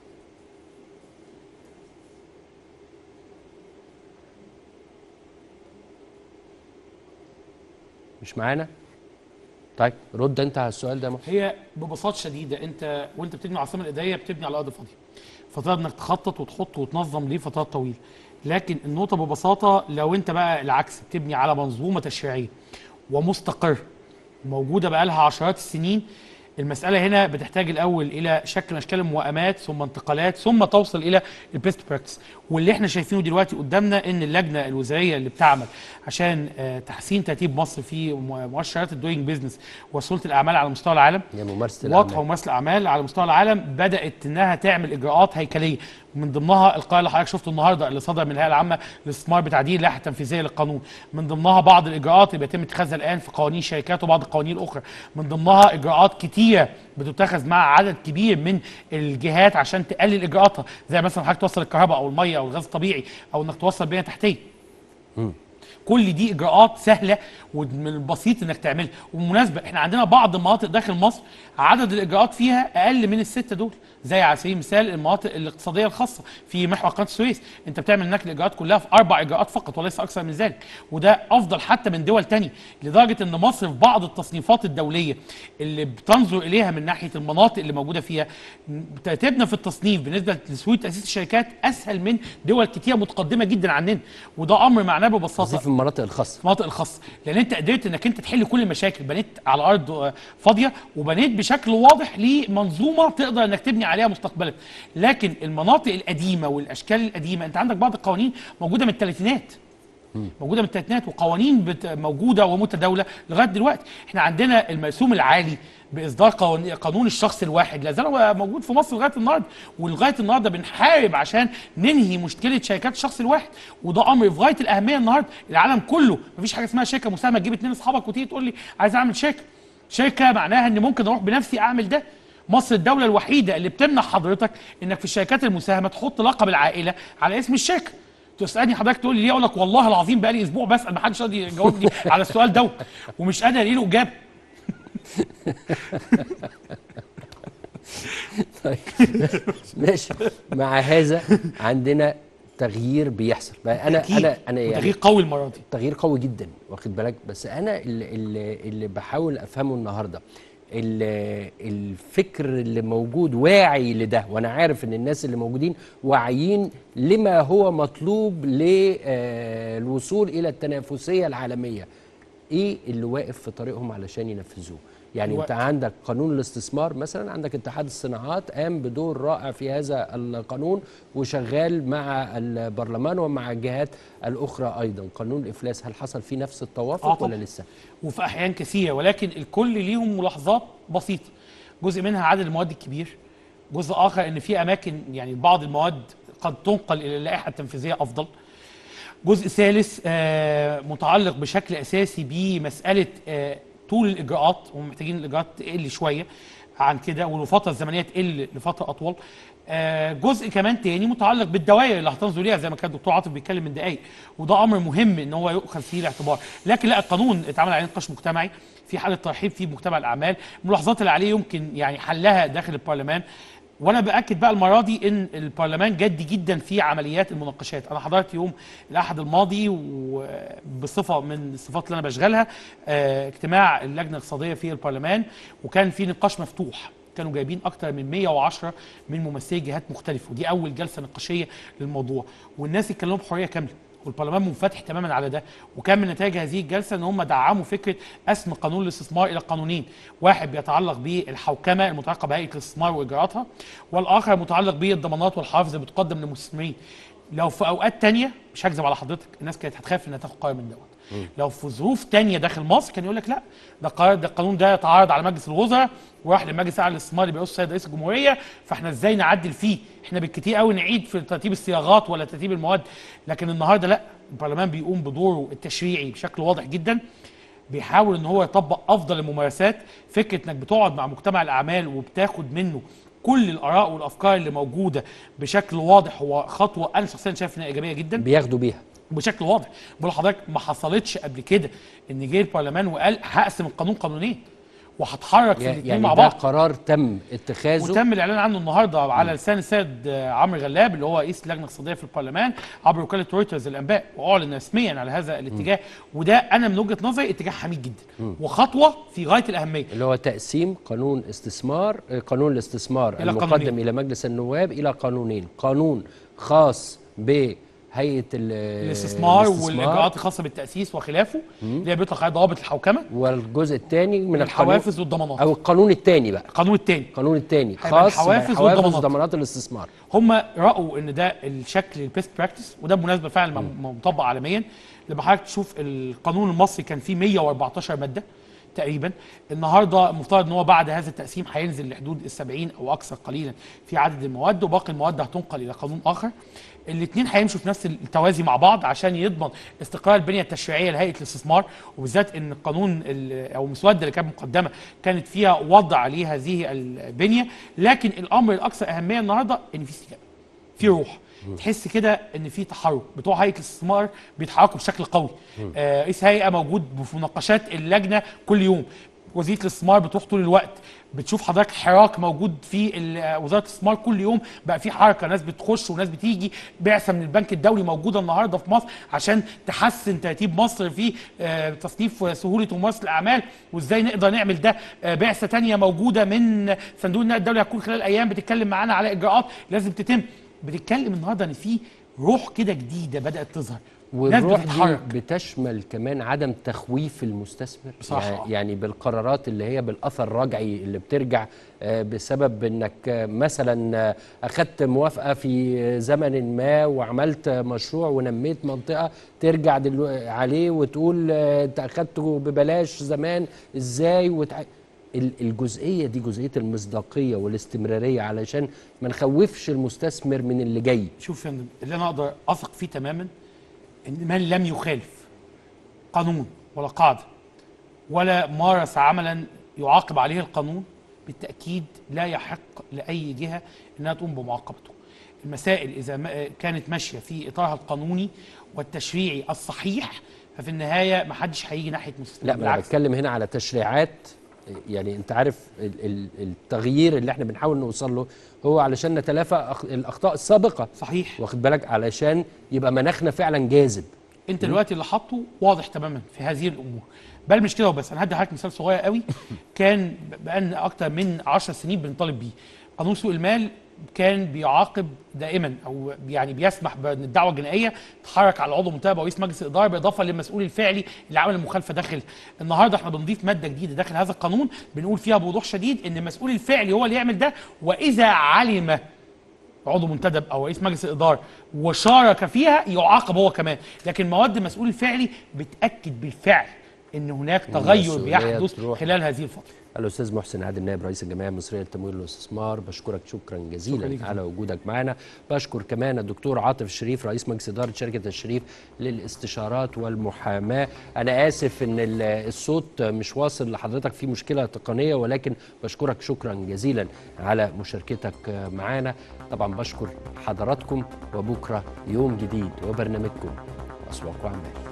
مش معانا طيب رد انت على السؤال ده يا محسن. هي ببساطه شديده انت وانت بتبني العاصمه الاداريه بتبني على ارض فاضيه فتقدر انك تخطط وتحط وتنظم لفترات طويله لكن النقطه ببساطه لو انت بقى العكس بتبني على منظومه تشريعيه ومستقر موجوده بقى لها عشرات السنين المساله هنا بتحتاج الاول الى شكل من اشكال الموائمات ثم انتقالات ثم توصل الى البيست براكتس واللي احنا شايفينه دلوقتي قدامنا ان اللجنه الوزاريه اللي بتعمل عشان آه، تحسين ترتيب مصر في م- مؤشرات الدوينج بيزنس وسهوله الاعمال على مستوى العالم هي ممارسه واضحه الاعمال وممارسه الاعمال على مستوى العالم بدات انها تعمل اجراءات هيكليه من ضمنها القرار اللي حضرتك شفته النهارده اللي صدر من الهيئه العامه للاستثمار بتعديل اللائحه التنفيذيه للقانون من ضمنها بعض الاجراءات اللي بيتم اتخاذها الان في قوانين الشركات وبعض القوانين الاخرى من ضمنها اجراءات كتيره بتتخذ مع عدد كبير من الجهات عشان تقلل اجراءاتها زي مثلا حضرتك توصل الكهرباء او الميه او الغاز الطبيعي او انك توصل بنيه تحتيه كل دي اجراءات سهله ومن البسيط انك تعملها وبالمناسبه احنا عندنا بعض المناطق داخل مصر عدد الاجراءات فيها اقل من السته دول زي على سبيل المثال المناطق الاقتصاديه الخاصه في محور قناه السويس انت بتعمل هناك الاجراءات كلها في اربع اجراءات فقط وليس اكثر من ذلك وده افضل حتى من دول تانية لدرجه ان مصر في بعض التصنيفات الدوليه اللي بتنظر اليها من ناحيه المناطق اللي موجوده فيها ترتيبنا في التصنيف بالنسبه لسهوله تاسيس الشركات اسهل من دول كتير متقدمه جدا عننا وده امر معناه ببساطه في المناطق الخاصه المناطق الخاصه لان انت قدرت انك انت تحل كل المشاكل بنيت على ارض آه، فاضيه وبنيت بشكل واضح لمنظومه تقدر انك تبني عليها مستقبلا لكن المناطق القديمه والاشكال القديمه انت عندك بعض القوانين موجوده من الثلاثينات موجوده من الثلاثينات وقوانين بت- موجوده ومتداوله لغايه دلوقتي احنا عندنا المرسوم العالي باصدار قوان- قانون الشخص الواحد لا زال هو موجود في مصر لغايه النهارده ولغايه النهارده بنحارب عشان ننهي مشكله شركات الشخص الواحد وده امر في غايه الاهميه النهارده العالم كله مفيش حاجه اسمها شركه مساهمه تجيب اتنين اصحابك وتيجي تقول لي عايز اعمل شركه شركه معناها ان ممكن اروح بنفسي اعمل ده مصر الدولة الوحيدة اللي بتمنع حضرتك انك في الشركات المساهمة تحط لقب العائلة على اسم الشركة تسالني حضرتك تقول لي ليه اقول لك والله العظيم بقى لي اسبوع بسال ما حدش راضي يجاوبني على السؤال دوت ومش قادر الاقي له اجابه طيب ماشي مع هذا عندنا تغيير بيحصل بقى انا أكيد. انا انا يعني وتغيير قوي المره دي تغيير قوي جدا واخد بالك بس انا اللي, اللي, اللي بحاول افهمه النهارده ال- الفكر اللي موجود واعي لده وانا عارف ان الناس اللي موجودين واعيين لما هو مطلوب للوصول الى التنافسيه العالميه ايه اللي واقف في طريقهم علشان ينفذوه يعني الوقت. انت عندك قانون الاستثمار مثلا عندك اتحاد الصناعات قام بدور رائع في هذا القانون وشغال مع البرلمان ومع الجهات الاخرى ايضا قانون الافلاس هل حصل فيه نفس التوافق آه ولا طبعاً. لسه وفي احيان كثيره ولكن الكل ليهم ملاحظات بسيطه جزء منها عدد المواد الكبير جزء اخر ان في اماكن يعني بعض المواد قد تنقل الى اللائحه التنفيذيه افضل جزء ثالث آه، متعلق بشكل اساسي بمساله آه، طول الاجراءات هم محتاجين الاجراءات تقل شويه عن كده والفتره الزمنيه تقل لفتره اطول آه، جزء كمان تاني متعلق بالدوائر اللي هتنظروا ليها زي ما كان الدكتور عاطف بيتكلم من دقايق وده امر مهم ان هو يؤخذ فيه الاعتبار لكن لا القانون اتعمل عليه نقاش مجتمعي في حاله ترحيب فيه بمجتمع الاعمال الملاحظات اللي عليه يمكن يعني حلها داخل البرلمان وانا باكد بقى المره دي ان البرلمان جدي جدا في عمليات المناقشات انا حضرت يوم الاحد الماضي وبصفه من الصفات اللي انا بشغلها آه، اجتماع اللجنه الاقتصاديه في البرلمان وكان في نقاش مفتوح كانوا جايبين اكتر من 110 من ممثلي جهات مختلفه ودي اول جلسه نقاشيه للموضوع والناس اتكلموا بحريه كامله والبرلمان منفتح تماما على ده وكان من نتائج هذه الجلسه ان هم دعموا فكره قسم قانون الاستثمار الى قانونين واحد بيتعلق بالحوكمه المتعلقه بهيئه الاستثمار واجراءاتها والاخر متعلق بالضمانات والحوافز اللي بتقدم للمستثمرين لو في اوقات تانية مش هكذب على حضرتك الناس كانت هتخاف انها تاخد قرار من دوت لو في ظروف تانية داخل مصر كان يقول لك لا ده قرار ده القانون ده يتعارض على مجلس الوزراء وراح لمجلس اعلى الاستثمار اللي بيرأسه السيد رئيس الجمهوريه فاحنا ازاي نعدل فيه احنا بالكتير قوي نعيد في ترتيب الصياغات ولا ترتيب المواد لكن النهارده لا البرلمان بيقوم بدوره التشريعي بشكل واضح جدا بيحاول ان هو يطبق افضل الممارسات فكره انك بتقعد مع مجتمع الاعمال وبتاخد منه كل الاراء والافكار اللي موجوده بشكل واضح هو خطوه انا شخصيا شايف انها ايجابيه جدا بياخدوا بيها بشكل واضح بقول لحضرتك ما حصلتش قبل كده ان جه البرلمان وقال هقسم القانون قانونين وهتحرك في الاثنين يعني مع ده بعض قرار تم اتخاذه وتم الاعلان عنه النهارده على لسان السيد آه، عمرو غلاب اللي هو رئيس اللجنه الاقتصاديه في البرلمان عبر وكاله رويترز للانباء واعلن رسميا على هذا الاتجاه وده انا من وجهه نظري اتجاه حميد جدا وخطوه في غايه الاهميه اللي هو تقسيم قانون استثمار آه، قانون الاستثمار إلى المقدم قانونين. الى مجلس النواب الى قانونين قانون خاص بهيئه ال- الاستثمار الاستثمار والاجراءات الخاصه بالتاسيس وخلافه اللي هي بيطلق عليها ضوابط الحوكمه والجزء الثاني من القانون الحوافز والضمانات او القانون الثاني بقى القانون الثاني القانون الثاني هيبقى خاص الحوافز بالحوافز والضمانات. وضمانات الاستثمار هم راوا ان ده الشكل البيست براكتس وده بالمناسبه فعلا م- مطبق عالميا لما حضرتك تشوف القانون المصري كان فيه 114 ماده تقريبا النهارده المفترض ان هو بعد هذا التقسيم هينزل لحدود ال 70 او اكثر قليلا في عدد المواد وباقي المواد هتنقل الى قانون اخر الاثنين هيمشوا في نفس التوازي مع بعض عشان يضمن استقرار البنيه التشريعيه لهيئه الاستثمار وبالذات ان القانون ال- او المسوده اللي كانت مقدمه كانت فيها وضع لهذه البنيه لكن الامر الاكثر اهميه النهارده ان في استجابه في روح تحس كده ان في تحرك بتوع هيئه الاستثمار بيتحركوا بشكل قوي آه، رئيس هيئه موجود في مناقشات اللجنه كل يوم وزيره الاستثمار بتروح طول الوقت بتشوف حضرتك حراك موجود في ال- وزاره الاستثمار كل يوم بقى في حركه ناس بتخش وناس بتيجي بعثه من البنك الدولي موجوده النهارده في مصر عشان تحسن ترتيب مصر في آه، تصنيف سهوله ممارسه الاعمال وازاي نقدر نعمل ده آه، بعثه تانية موجوده من صندوق النقد الدولي هتكون خلال ايام بتتكلم معانا على اجراءات لازم تتم بتتكلم النهارده ان في روح كده جديده بدات تظهر ناس والروح دي بتتحرك بتشمل كمان عدم تخويف المستثمر بصراحة. يعني- يعني بالقرارات اللي هي بالاثر الرجعي اللي بترجع آه، بسبب انك آه، مثلا آه، اخدت موافقه في زمن ما وعملت مشروع ونميت منطقه ترجع دلو عليه وتقول آه، انت اخدته ببلاش زمان ازاي وتع... ال- الجزئيه دي جزئيه المصداقيه والاستمراريه علشان ما نخوفش المستثمر من اللي جاي شوف يا فندم اللي انا اقدر اثق فيه تماما ان من لم يخالف قانون ولا قاعده ولا مارس عملا يعاقب عليه القانون بالتاكيد لا يحق لاي جهه انها تقوم بمعاقبته. المسائل اذا ما- كانت ماشيه في اطارها القانوني والتشريعي الصحيح ففي النهايه ما حدش هيجي ناحيه مستثمر لا ما انا بالعكس بتكلم هنا على تشريعات يعني انت عارف ال- ال- التغيير اللي احنا بنحاول نوصل له هو علشان نتلافى أخ- الاخطاء السابقه صحيح واخد بالك علشان يبقى مناخنا فعلا جاذب انت دلوقتي اللي حاطه واضح تماما في هذه الامور بل مش كده وبس انا هدي حضرتك مثال صغير قوي كان بقالنا اكتر من 10 سنين بنطالب بيه قانون سوق المال كان بيعاقب دائما او يعني بيسمح بان الدعوه الجنائيه تتحرك على عضو منتدب او رئيس مجلس الاداره بالاضافه للمسؤول الفعلي اللي عمل المخالفه داخل النهارده احنا بنضيف ماده جديده داخل هذا القانون بنقول فيها بوضوح شديد ان المسؤول الفعلي هو اللي يعمل ده واذا علم عضو منتدب او رئيس مجلس الاداره وشارك فيها يعاقب هو كمان لكن مواد المسؤول الفعلي بتاكد بالفعل ان هناك تغير المسؤولية بيحدث تروح. خلال هذه الفتره الاستاذ محسن عادل نائب رئيس الجمعيه المصريه للتمويل والاستثمار بشكرك شكرا جزيلا شكرا ليك. على وجودك معنا بشكر كمان الدكتور عاطف الشريف رئيس مجلس اداره شركه الشريف للاستشارات والمحاماه انا اسف ان ال- الصوت مش واصل لحضرتك في مشكله تقنيه ولكن بشكرك شكرا جزيلا على مشاركتك معنا طبعا بشكر حضراتكم وبكره يوم جديد وبرنامجكم اسواق واعمال